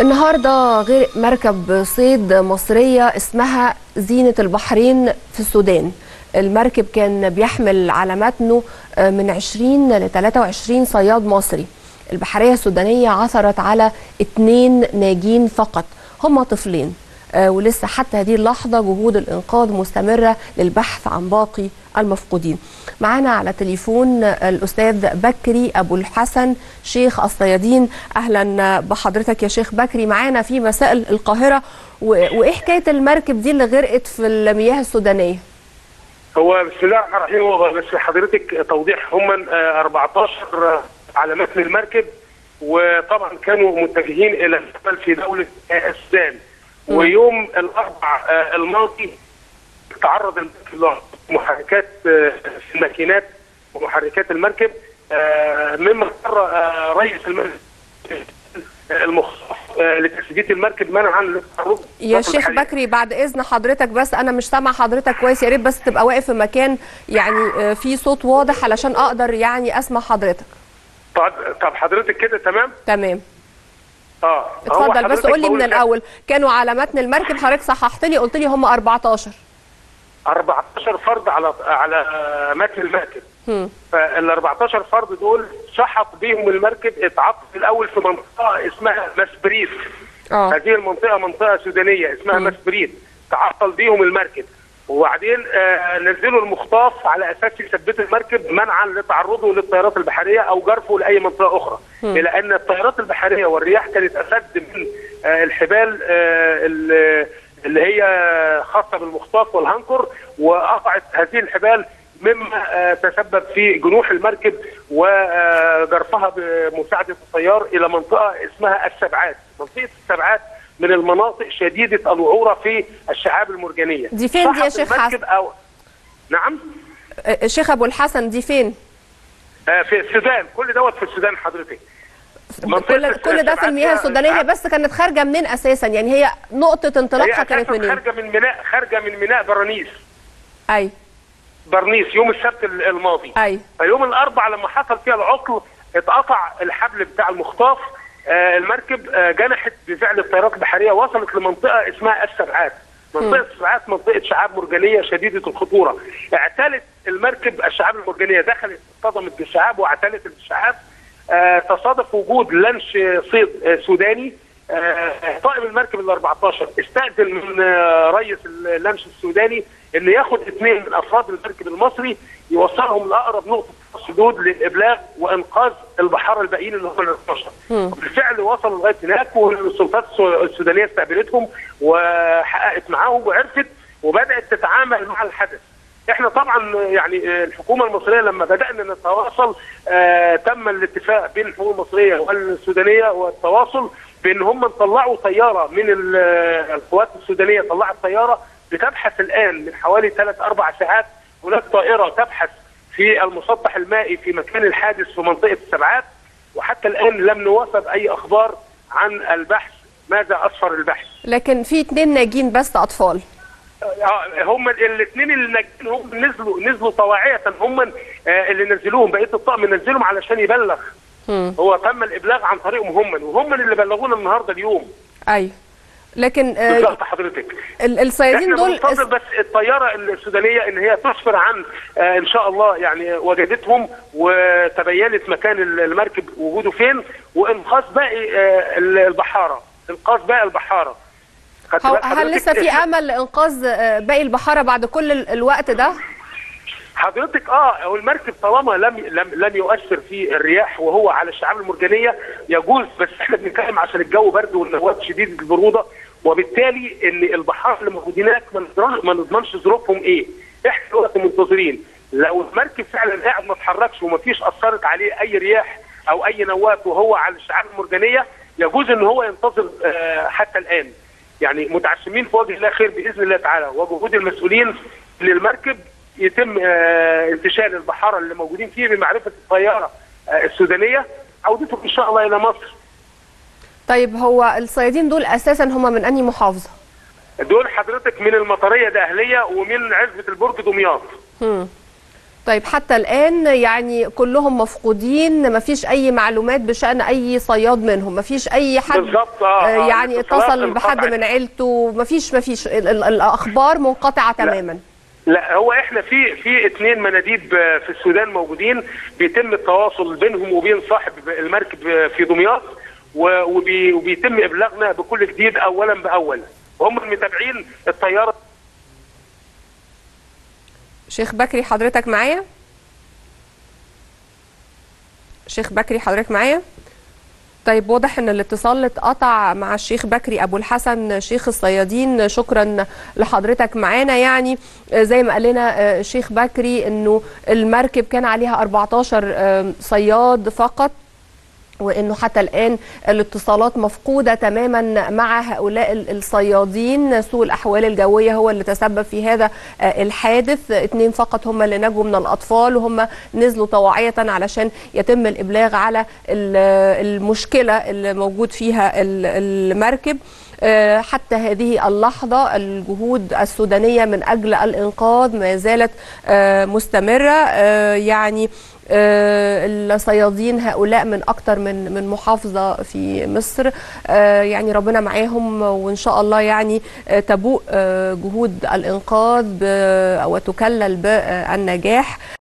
النهارده غير مركب صيد مصريه اسمها زينه البحرين في السودان المركب كان بيحمل على متنه من 20 ل 23 صياد مصري البحريه السودانيه عثرت على اثنين ناجين فقط هم طفلين ولسه حتى هذه اللحظه جهود الانقاذ مستمره للبحث عن باقي المفقودين. معانا على تليفون الاستاذ بكري ابو الحسن شيخ الصيادين اهلا بحضرتك يا شيخ بكري معانا في مساء القاهره وايه حكايه المركب دي اللي غرقت في المياه السودانيه؟ هو بسم الله الرحمن الرحيم هو بس حضرتك توضيح هم 14 على متن المركب وطبعا كانوا متجهين الى العمل في دوله السودان ويوم الاربع الماضي تعرض المركب لمحركات في الماكينات ومحركات المركب مما اضطر رئيس المركب المخصص لتثبيت المركب منعا للتعرض يا شيخ بكري بعد اذن حضرتك بس انا مش سامع حضرتك كويس يا ريت بس تبقى واقف في مكان يعني في صوت واضح علشان اقدر يعني اسمع حضرتك طب طب حضرتك كده تمام تمام اه اتفضل بس قول لي من الاول كانوا على متن المركب حضرتك صححت لي قلت لي هم 14 14 فرد على على متن المركب فال 14 فرد دول شحط بيهم المركب اتعطف الاول في منطقه اسمها مسبريت اه هذه المنطقه منطقه سودانيه اسمها مسبريت تعطل بيهم المركب وبعدين آه نزلوا المخطاف على اساس يثبتوا المركب منعا لتعرضه للطيارات البحريه او جرفه لاي منطقه اخرى م. الى ان الطيارات البحريه والرياح كانت اشد من آه الحبال آه اللي هي خاصه بالمخطاف والهنكر وقطعت هذه الحبال مما تسبب في جنوح المركب وجرفها بمساعده الطيار الى منطقه اسمها السبعات، منطقه السبعات من المناطق شديده الوعوره في الشعاب المرجانيه. دي فين دي يا شيخ حسن؟ أو... نعم؟ الشيخ ابو الحسن دي فين؟ في السودان، كل دوت في السودان حضرتك. كل كل ده في المياه السودانيه هي بس كانت خارجه منين اساسا؟ يعني هي نقطه انطلاقها كانت منين؟ خارجه من ميناء خارجه من ميناء برانيس. ايوه برنيس يوم السبت الماضي ايوه فيوم الاربع لما حصل فيها العطل اتقطع الحبل بتاع المخطاف آه المركب آه جنحت بفعل الطيارات البحريه وصلت لمنطقه اسمها السبعات منطقه السبعات منطقه شعاب مرجانيه شديده الخطوره اعتلت المركب الشعاب المرجانيه دخلت اصطدمت بالشعاب واعتلت الشعاب آه تصادف وجود لانش صيد سوداني طائم المركب ال 14 استأذن من رئيس اللانش السوداني ان ياخد اثنين من افراد المركب المصري يوصلهم لاقرب نقطه السدود للابلاغ وانقاذ البحاره الباقيين اللي هم ال 12 بالفعل وصلوا لغايه هناك والسلطات السودانيه استقبلتهم وحققت معاهم وعرفت وبدات تتعامل مع الحدث احنا طبعا يعني الحكومه المصريه لما بدانا نتواصل آه تم الاتفاق بين الحكومه المصريه والسودانيه والتواصل بان هم طلعوا طياره من القوات السودانيه طلعت طياره بتبحث الان من حوالي ثلاث اربع ساعات هناك طائره تبحث في المسطح المائي في مكان الحادث في منطقه السبعات وحتى الان لم نوصل اي اخبار عن البحث ماذا اسفر البحث لكن في اثنين ناجين بس اطفال هم الاثنين اللي ناجين هم نزلوا نزلوا طواعيه هم اللي نزلوهم بقيه الطقم نزلهم علشان يبلغ م. هو تم الابلاغ عن طريقهم هم وهم اللي بلغونا النهارده اليوم ايوه لكن بالظبط حضرتك الصيادين دول اس... بس الطياره السودانيه ان هي تسفر عن آه ان شاء الله يعني وجدتهم وتبينت مكان المركب وجوده فين وانقاذ باقي آه البحاره انقاذ باقي البحاره هل لسه في امل لانقاذ باقي البحاره بعد كل الوقت ده؟ حضرتك اه هو المركب طالما لم لم لم يؤثر في الرياح وهو على الشعاب المرجانيه يجوز بس احنا بنتكلم عشان الجو برد والنواه شديده البروده وبالتالي ان البحار اللي موجودين هناك ما نضمنش ظروفهم ايه احنا دلوقتي منتظرين لو المركب فعلا قاعد ما اتحركش وما فيش اثرت عليه اي رياح او اي نواه وهو على الشعاب المرجانيه يجوز ان هو ينتظر آه حتى الان يعني متعشمين في وجه الله خير باذن الله تعالى وجهود المسؤولين للمركب يتم انتشال البحاره اللي موجودين فيه بمعرفه الطياره السودانيه عودتهم ان شاء الله الى مصر. طيب هو الصيادين دول اساسا هم من انهي محافظه؟ دول حضرتك من المطريه دقهليه ومن عزبه البرج دمياط. طيب حتى الآن يعني كلهم مفقودين مفيش أي معلومات بشأن أي صياد منهم مفيش أي حد بالظبط، آه، آه، آه، يعني الاتصالات اتصل بحد انقطعت. من عيلته مفيش مفيش ال- ال- الأخبار منقطعة تماما لا هو احنا في في اثنين مناديب آه، في السودان موجودين بيتم التواصل بينهم وبين صاحب المركب آه، في دمياط و- وبي وبيتم ابلاغنا بكل جديد اولا باول وهم المتابعين الطياره شيخ بكري حضرتك معايا شيخ بكري حضرتك معايا طيب واضح ان الاتصال اتقطع مع الشيخ بكري ابو الحسن شيخ الصيادين شكرا لحضرتك معانا يعني آه، زي ما قال لنا آه، الشيخ بكري انه المركب كان عليها 14 آه، صياد فقط وانه حتى الان الاتصالات مفقوده تماما مع هؤلاء ال- الصيادين سوء الاحوال الجويه هو اللي تسبب في هذا آه، الحادث اثنين فقط هم اللي نجوا من الاطفال وهم نزلوا طواعيه علشان يتم الابلاغ على ال- المشكله اللي موجود فيها ال- المركب آه، حتى هذه اللحظة الجهود السودانية من أجل الإنقاذ ما زالت آه، مستمرة آه، يعني آه، الصيادين هؤلاء من أكثر من من محافظة في مصر آه، يعني ربنا معاهم وإن شاء الله يعني آه، تبوء آه، جهود الإنقاذ ب- وتكلل بالنجاح